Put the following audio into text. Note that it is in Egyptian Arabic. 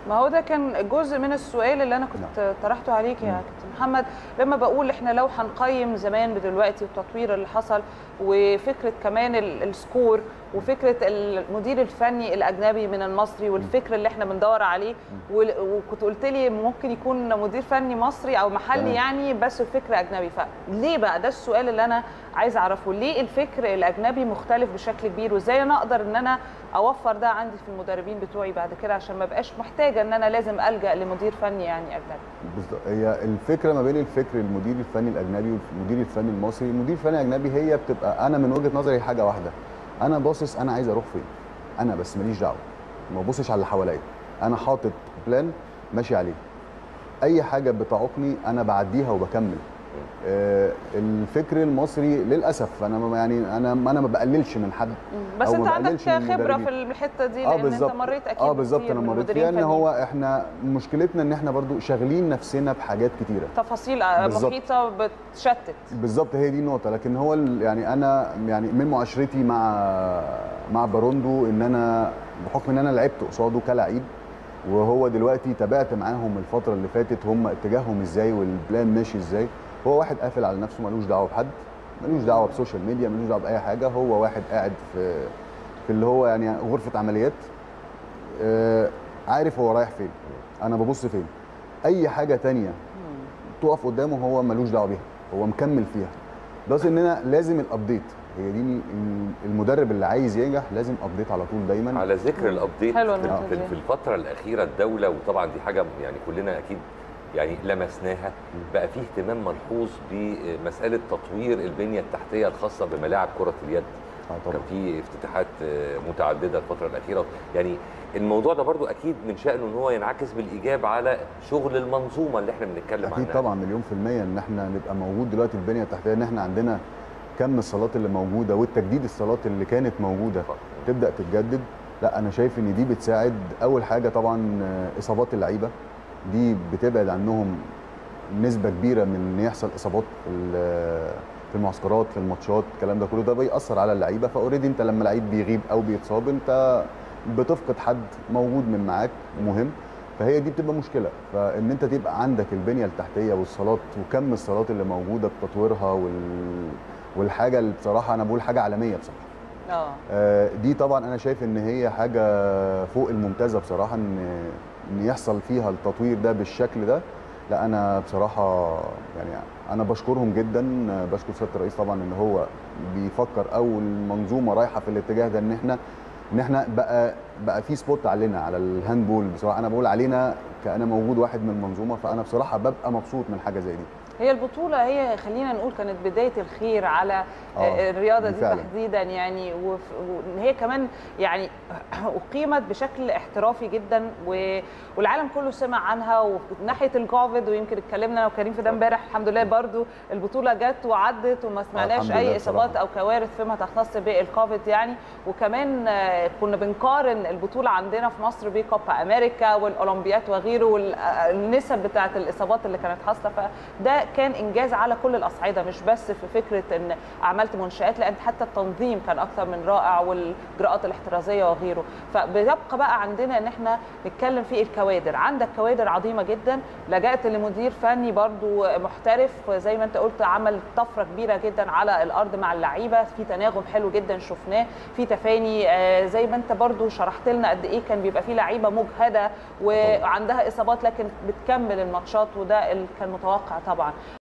ما هو ده كان جزء من السؤال اللي انا كنت طرحته عليك يا كابتن محمد لما بقول احنا لو هنقيم زمان بدلوقتي والتطوير اللي حصل وفكره كمان ال- السكور وفكره المدير الفني الاجنبي من المصري والفكر اللي احنا بندور عليه وال- وكنت قلت لي ممكن يكون مدير فني مصري او محلي تمام. يعني بس الفكر اجنبي فليه بقى ده السؤال اللي انا عايز اعرفه ليه الفكر الاجنبي مختلف بشكل كبير وازاي انا اقدر ان انا اوفر ده عندي في المدربين بتوعي بعد كده عشان ما بقاش محتاجه ان انا لازم الجا لمدير فني يعني اجنبي بالظبط هي الفكره ما بين الفكر المدير الفني الاجنبي والمدير الفني المصري المدير الفني الاجنبي هي بتبقى انا من وجهه نظري حاجه واحده انا باصص انا عايز اروح فين انا بس ماليش دعوه ما ببصش على اللي حواليا انا حاطط بلان ماشي عليه اي حاجه بتعوقني انا بعديها وبكمل آه، الفكر المصري للاسف انا ما- يعني انا انا ما بقللش من حد بس أو انت ما عندك بقللش من خبره المدربين. في الحته دي اه لان انت بالظبط مريت اكيد اه بالظبط كتير انا من مريت مديرين فيها ان فنيين. هو احنا مشكلتنا ان احنا برضو شاغلين نفسنا بحاجات كتيره تفاصيل بالظبط. محيطه بتشتت بالظبط هي دي النقطه لكن هو ال- يعني انا يعني من معاشرتي مع مع باروندو ان انا بحكم ان انا لعبت قصاده كلاعب وهو دلوقتي تابعت معاهم الفتره اللي فاتت هم اتجاههم ازاي والبلان ماشي ازاي هو واحد قافل على نفسه ملوش دعوه بحد ملوش دعوه بسوشيال ميديا ملوش دعوه باي حاجه هو واحد قاعد في في اللي هو يعني غرفه عمليات آه، عارف هو رايح فين انا ببص فين اي حاجه تانية تقف قدامه هو ملوش دعوه بيها هو مكمل فيها بس اننا لازم الابديت هي دي ال- المدرب اللي عايز ينجح لازم ابديت على طول دايما على ذكر الابديت حلوة في, النقطة في, دي. في الفتره الاخيره الدوله وطبعا دي حاجه يعني كلنا اكيد يعني لمسناها بقى فيه اهتمام ملحوظ بمساله تطوير البنيه التحتيه الخاصه بملاعب كره اليد آه كان طبعا في افتتاحات آه، متعدده الفتره الاخيره يعني الموضوع ده برضو اكيد من شانه ان هو ينعكس بالايجاب على شغل المنظومه اللي احنا بنتكلم عنها اكيد طبعا مليون في الميه ان احنا نبقى موجود دلوقتي البنيه التحتيه ان احنا عندنا كم الصالات اللي موجوده والتجديد الصالات اللي كانت موجوده تبدا تتجدد لا انا شايف ان دي بتساعد اول حاجه طبعا آه، اصابات اللعيبه دي بتبعد عنهم نسبه كبيره من ان يحصل اصابات في ال- في المعسكرات في الماتشات الكلام ده كله ده بيأثر على اللعيبه فاوريدي انت لما لعيب بيغيب او بيتصاب انت بتفقد حد موجود من معاك مهم فهي دي بتبقى مشكله فان انت تبقى عندك البنيه التحتيه والصالات وكم الصالات اللي موجوده بتطويرها وال والحاجه اللي بصراحه انا بقول حاجه عالميه بصراحه اه آه، دي طبعا انا شايف ان هي حاجه فوق الممتازه بصراحه ان ان يحصل فيها التطوير ده بالشكل ده لا انا بصراحه يعني انا بشكرهم جدا آه، بشكر سياده الرئيس طبعا ان هو بيفكر او المنظومه رايحه في الاتجاه ده ان احنا ان احنا بقى بقى في سبوت علينا على الهاندبول بصراحه انا بقول علينا كأنا موجود واحد من المنظومه فانا بصراحه ببقى مبسوط من حاجه زي دي هي البطولة هي خلينا نقول كانت بداية الخير على آه، الرياضة دي بالفعل. تحديدا يعني وف- وان هي كمان يعني أقيمت بشكل احترافي جدا و- والعالم كله سمع عنها ومن ناحية الكوفيد ويمكن اتكلمنا انا وكريم في ده امبارح الحمد لله برضو البطولة جت وعدت وما سمعناش الحمد لله أي إصابات بصراحة. أو كوارث فيما تختص بالكوفيد يعني وكمان آه، كنا بنقارن البطولة عندنا في مصر بكوبا أمريكا والأولمبياد وغيره والنسب بتاعة الإصابات اللي كانت حاصلة فده كان إنجاز على كل الأصعدة مش بس في فكرة إن عملت منشآت لأن حتى التنظيم كان أكثر من رائع والإجراءات الاحترازية وغيره فبيبقى بقى عندنا إن إحنا نتكلم في الكوادر عندك كوادر عظيمة جدا لجأت لمدير فني برضو محترف زي ما أنت قلت عمل طفرة كبيرة جدا على الأرض مع اللعيبة في تناغم حلو جدا شفناه في تفاني آه، زي ما أنت برضو شرحت لنا قد إيه كان بيبقى في لعيبة مجهدة وعندها إصابات لكن بتكمل الماتشات وده اللي كان متوقع طبعا